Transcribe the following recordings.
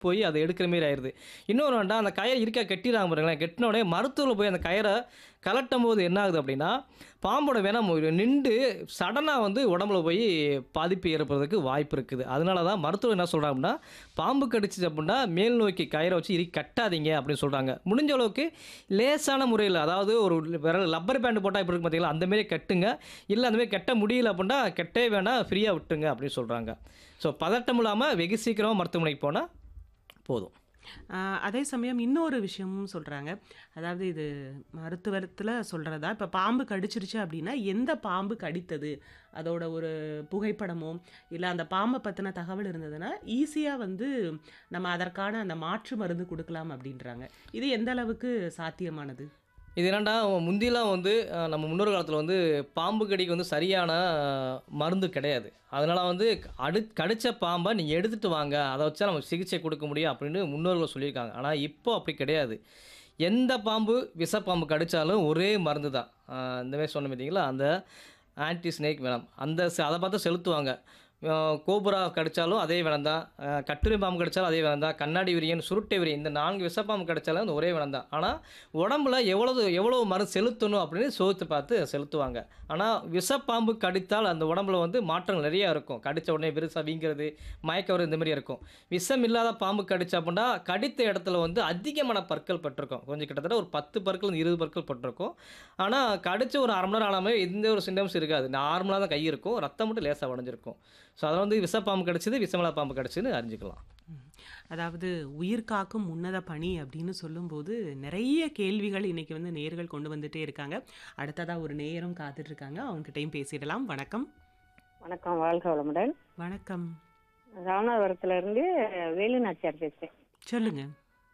போய் அதை எடுக்கிற மாரி ஆயிடுது இன்னொன்று வேண்டாம் அந்த கயிறு இருக்கா கட்டிடுறாங்க பாருங்களேன் கெட்டின உடனே மருத்துவத்தில் போய் அந்த கயிறை கலட்டும் போது என்ன ஆகுது அப்படின்னா பாம்போட வேணாம் நின்று சடனாக வந்து உடம்புல போய் பாதிப்பு ஏற்படுறதுக்கு வாய்ப்பு இருக்குது அதனால தான் மருத்துவர் என்ன சொல்கிறாங்க அப்படின்னா பாம்பு கடிச்சிச்சு அப்படின்னா மேல் நோக்கி கயிறை வச்சு இறுக்கி கட்டாதீங்க அப்படின்னு சொல்கிறாங்க முடிஞ்ச அளவுக்கு லேசான முறையில் அதாவது ஒரு விரல் லப்பர் பேண்ட் போட்டால் இப்படி இருக்கு பார்த்தீங்களா அந்த மாதிரி கட்டுங்க இல்லை அந்த மாதிரி கட்ட முடியல அப்படின்னா கட்டவே வேணாம் ஃப்ரீயாக விட்டுங்க அப்படின்னு சொல்கிறாங்க ஸோ பதட்டம் இல்லாமல் வெகு சீக்கிரமாக மருத்துவமனைக்கு போனால் போதும் ஆஹ் அதே சமயம் இன்னொரு விஷயமும் சொல்கிறாங்க அதாவது இது மருத்துவத்தில் சொல்கிறதா இப்போ பாம்பு கடிச்சிருச்சு அப்படின்னா எந்த பாம்பு கடித்தது அதோட ஒரு புகைப்படமோ இல்லை அந்த பாம்பை பற்றின தகவல் இருந்ததுன்னா ஈஸியாக வந்து நம்ம அதற்கான அந்த மாற்று மருந்து கொடுக்கலாம் அப்படின்றாங்க இது எந்த அளவுக்கு சாத்தியமானது இது என்னடா முந்திலாம் வந்து அஹ், நம்ம முன்னோர் காலத்தில் வந்து பாம்பு கடிக்கு வந்து சரியான அஹ், மருந்து கிடையாது அதனால் வந்து அடு கடித்த பாம்பை நீங்கள் எடுத்துகிட்டு வாங்க அதை வச்சா நம்ம சிகிச்சை கொடுக்க முடியும் அப்படின்னு முன்னோர்கள் சொல்லியிருக்காங்க ஆனால் இப்போ அப்படி கிடையாது எந்த பாம்பு விஷப்பாம்பு கடித்தாலும் ஒரே மருந்து தான் அஹ், இந்த மாதிரி சொன்ன பார்த்தீங்களா அந்த ஆன்டி ஸ்னேக் வேணாம் அந்த செ- அதை பார்த்து செலுத்துவாங்க அஹ், கோபுரா கடித்தாலும் அதே வேணம் தான் அஹ், கட்டுரை பாம்பு கடித்தாலும் அதே வேணம் தான் கண்ணாடி விரியன் சுருட்டை விரியன் இந்த நான்கு விஷப்பாம்பு கடித்தாலும் அந்த ஒரே வேணம் தான் ஆனால் உடம்புல எவ்வளவு எவ்வளோ மருந்து செலுத்தணும் அப்படின்னு சோதித்து பார்த்து செலுத்துவாங்க ஆனால் விஷப்பாம்பு கடித்தால் அந்த உடம்புல வந்து மாற்றங்கள் நிறையா இருக்கும் கடித்த உடனே விருசா வீங்கிறது மயக்க வரும் இந்த மாதிரி இருக்கும் விஷம் இல்லாத பாம்பு கடிச்சா அப்படின்னா கடித்த இடத்துல வந்து அதிகமான பற்கள் பட்டிருக்கும் கொஞ்சம் கிட்டத்தட்ட ஒரு பத்து பற்கள் இருந்து இருபது பற்கள் பட்டிருக்கும் ஆனால் கடிச்ச ஒரு அரை மணி நேரம் ஆனாமே எந்த ஒரு சிம்டம்ஸ் இருக்காது நார்மலாக தான் கை இருக்கும் ரத்தம் மட்டும் லேசாக உடஞ்சிருக்கும் ஸோ அதில் வந்து விஷப்பாம்பு கடிச்சது விஷமில்லா பாம்பு கடிச்சதுன்னு அறிஞ்சிக்கலாம் அதாவது உயிர் காக்கும் உன்னத பணி அப்படின்னு சொல்லும்போது நிறைய கேள்விகள் இன்னைக்கு வந்து நேயர்கள் கொண்டு வந்துட்டே இருக்காங்க அடுத்ததா ஒரு நேயரும் காத்துட்டு இருக்காங்க அவங்ககிட்டயும் பேசிடலாம் வணக்கம் வணக்கம் வாழ்க வளமுடன் வணக்கம் ராமநாதபுரத்துல இருந்து வேலு நாச்சியார் பேசுறேன் சொல்லுங்க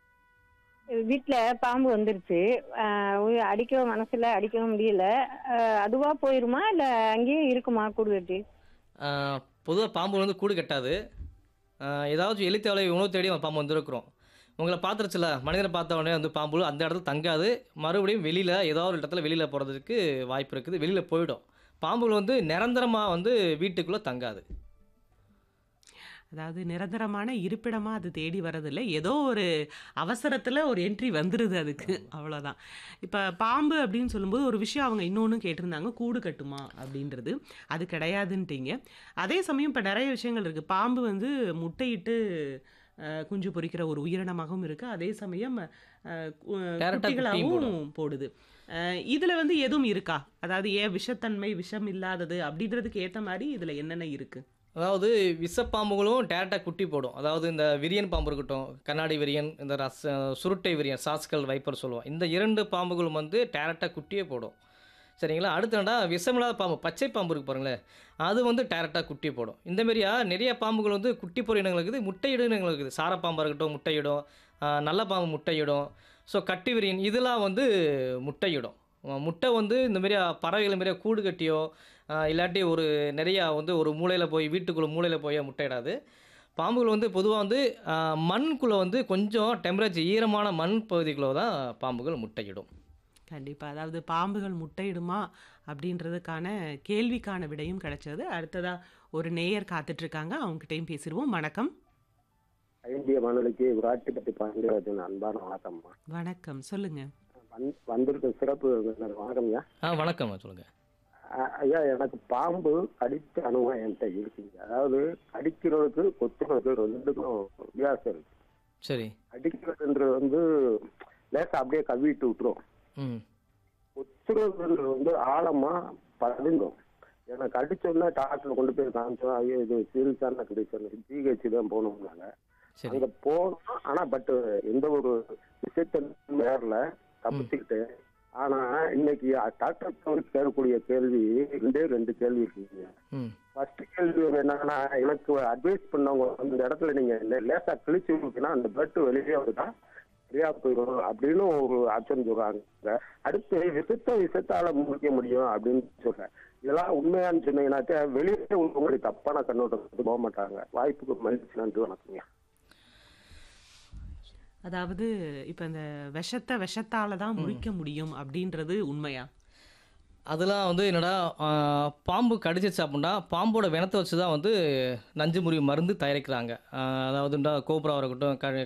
வீட்டுல பாம்பு வந்துருச்சு ஆஹ் உ- அடிக்கவும் மனசுல அடிக்கவும் முடியல ஆஹ் அதுவா போயிருமா இல்ல அங்கேயே இருக்குமா கூடு கட்டி பொதுவாக பாம்பு வந்து கூடு கட்டாது ஆஹ் ஏதாச்சும் எலி தேவை உணவு தேடி அந்த பாம்பு வந்திருக்கிறோம் உங்களை பார்த்துருச்சுல மனிதனை பார்த்த உடனே வந்து பாம்பு அந்த இடத்துல தங்காது மறுபடியும் வெளியில் ஏதோ ஒரு இடத்துல வெளியில் போகிறதுக்கு வாய்ப்பு இருக்குது வெளியில் போயிடும் பாம்புகள் வந்து நிரந்தரமாக வந்து வீட்டுக்குள்ளே தங்காது அதாவது நிரந்தரமான இருப்பிடமா அது தேடி வரதில்லை ஏதோ ஒரு அவசரத்துல ஒரு என்ட்ரி வந்துடுது அதுக்கு அவ்வளோதான் இப்போ பாம்பு அப்படின்னு சொல்லும்போது ஒரு விஷயம் அவங்க இன்னொன்று கேட்டிருந்தாங்க கூடு கட்டுமா அப்படின்றது அது கிடையாதுன்ட்டீங்க அதே சமயம் இப்போ நிறைய விஷயங்கள் இருக்குது பாம்பு வந்து முட்டையிட்டு அஹ், குஞ்சு பொரிக்கிற ஒரு உயிரினமாகவும் இருக்குது அதே சமயம் அஹ், கு- Direct ஆ குட்டியும் குட்டிகளாகவும் போடுது அஹ், இதுல வந்து எதுவும் இருக்கா அதாவது ஏன் விஷத்தன்மை விஷம் இல்லாதது அப்படின்றதுக்கு ஏத்த மாதிரி இதுல என்னென்ன இருக்கு அதாவது விஷப்பாம்புகளும் டேரெக்டாக குட்டி போடும் அதாவது இந்த விரியன் பாம்பு இருக்கட்டும் கண்ணாடி விரியன் இந்த ரச சுருட்டை விரியன் சாஸ்கல் வைப்பர் சொல்லுவோம் இந்த இரண்டு பாம்புகளும் வந்து டேரெக்டாக குட்டியே போடும் சரிங்களா அடுத்தடா விஷமில்லாத பாம்பு பச்சை பாம்பு இருக்கு பாருங்களேன் அது வந்து டேரெக்டாக குட்டி போடும் இந்த மாதிரியா நிறைய பாம்புகள் வந்து குட்டி போகிற இனங்கள் இருக்குது முட்டையிடும் இனங்கள் இருக்குது சாரப்பாம்பாக இருக்கட்டும் முட்டையிடும் ஆஹ் நல்ல பாம்பு முட்டையிடும் ஸோ கட்டி விரியன் இதெல்லாம் வந்து முட்டையிடும் அஹ் முட்டை வந்து இந்த மாதிரியா பறவைகள் மாதிரியா கூடு கட்டியோ ஆஹ் இல்லாட்டி ஒரு நிறையா வந்து ஒரு மூலையில் போய் வீட்டுக்குள்ளே மூலையில் போய் முட்டையிடாது பாம்புகள் வந்து பொதுவாக வந்து ஆஹ் மண்குள்ளே வந்து கொஞ்சம் டெம்பரேச்சர் ஈரமான மண் பகுதிக்குள்ளே தான் பாம்புகள் முட்டையிடும் கண்டிப்பா அதாவது பாம்புகள் முட்டையிடுமா அப்படின்றதுக்கான கேள்விக்கான விடையும் கிடைச்சது அடுத்ததா ஒரு நேயர் காத்துட்டு இருக்காங்க அவங்ககிட்டயும் பேசிடுவோம் வணக்கம் இந்திய வானொலிக்கு விராட்டிப்பட்டி பாண்டியராஜன் அன்பான வணக்கம்மா வணக்கம் சொல்லுங்க வந் வந்திருக்கும் சிறப்பு விருந்தினர் வணக்கம்யா ஆ வணக்கம் சொல்லுங்கள் அ- ஐயா எனக்கு பாம்பு கடித்த அனுபவம் என்கிட்ட இருக்குங்க அதாவது கடிக்கிறதுக்கு கொத்துறதுக்கு ரெண்டுக்கும் வித்தியாசம் இருக்கு சரி அடிக்கிறதுன்றது வந்து லேசா அப்படியே கவ்விட்டு விட்டுரும் ம் கொத்துறதுன்றது வந்து ஆழமா பதுங்கும் எனக்கு அடிச்சோன்னா டாக்டர் கொண்டு போய் காமிச்சோம் ஐயோ இது சீரியஸான கடிச்சோம் ஜிஹெச் தான் போகணும்னாங்க சரி அங்க போனோம் ஆனா பட் எந்த ஒரு விஷயத்த நேரல தப்பிச்சுக்கிட்டு ஆனா இன்னைக்கு டாக்டர் கேட்கக்கூடிய கேள்வி ரெண்டே ரெண்டு கேள்வி இருக்குங்க ம் ஃபர்ஸ்ட் கேள்வி வந்து என்னன்னா எனக்கு அட்வைஸ் பண்ணவங்க வந்து இந்த இடத்துல நீங்க லே- லேசா கிழிச்சு விட்டீங்கன்னா அந்த பிளட் வெளியே வருதா சரியா போயிடும் அப்படின்னு ஒரு ஆப்ஷன் சொல்றாங்க அடுத்து விஷத்த விஷத்தால முடிக்க முடியும் அப்படின்னு சொல்றேன் இதெல்லாம் உண்மையான்னு சொன்னீங்கன்னாக்க வெளியே உங்களுக்கு தப்பான கண்ணோட்டத்துக்கு போக மாட்டாங்க வாய்ப்புக்கு மகிழ்ச்சி நன்றி வணக்கங்க அதாவது இப்ப இந்த விஷத்தை விஷத்தால தான் முறிக்க முடியும் அப்படின்றது உண்மையா அதெல்லாம் வந்து என்னடா ஆ, பாம்பு கடிச்சிச்சு அப்படின்னா பாம்போட வினத்தை வச்சு தான் வந்து நஞ்சு முறிவு மருந்து தயாரிக்கிறாங்க ஆ, அதாவதுண்டா கோப்ராவாக இருக்கட்டும் க